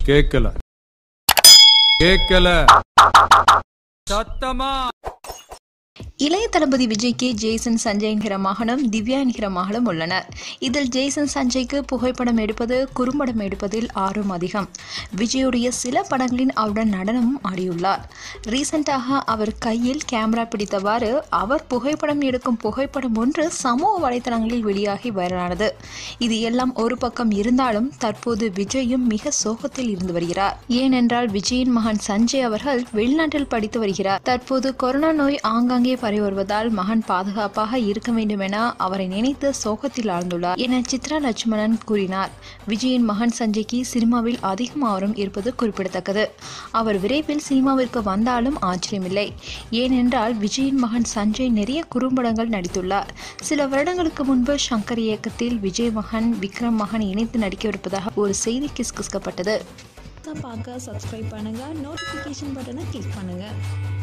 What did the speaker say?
கேட்கல கேட்கல சத்தமா இளைய தளபதி விஜய்க்கு ஜேசன் சஞ்சய் என்கிற மகனும் திவ்யா என்கிற மகளும் உள்ளனர் இதில் ஜேசன் சஞ்சய்க்கு புகைப்படம் எடுப்பது குறும்படம் எடுப்பதில் ஆர்வம் அதிகம் விஜயுடைய சில படங்களில் அவருடன் நடனமும் ஆடியுள்ளார் ரீசெண்டாக அவர் கையில் கேமரா பிடித்தவாறு அவர் புகைப்படம் எடுக்கும் புகைப்படம் ஒன்று சமூக வலைதளங்களில் வெளியாகி வைரலானது இது எல்லாம் ஒரு பக்கம் இருந்தாலும் தற்போது விஜயும் மிக சோகத்தில் இருந்து வருகிறார் ஏனென்றால் விஜயின் மகன் சஞ்சய் அவர்கள் வெளிநாட்டில் படித்து வருகிறார் தற்போது கொரோனா நோய் ஆங்காங்கே பரவி வருவதால் மகன் பாதுகாப்பாக இருக்க வேண்டும் என அவரை நினைத்து சோகத்தில் ஆழ்ந்துள்ளார் என சித்ரா லட்சுமணன் கூறினார் விஜயின் மகன் சஞ்சய்க்கு சினிமாவில் அதிகம் ஆர்வம் இருப்பது குறிப்பிடத்தக்கது அவர் விரைவில் சினிமாவிற்கு வந்தாலும் ஆச்சரியமில்லை ஏனென்றால் விஜயின் மகன் சஞ்சய் நிறைய குறும்படங்கள் நடித்துள்ளார் சில வருடங்களுக்கு முன்பு சங்கர் இயக்கத்தில் விஜய் மகன் விக்ரம் மகன் இணைத்து நடிக்கவிருப்பதாக ஒரு செய்தி கிஸ்கிஸ்கப்பட்டது பார்க்க சப்ஸ்கிரைப் பண்ணுங்கள் நோட்டிஃபிகேஷன் பட்டனை கிளிக் பண்ணுங்கள்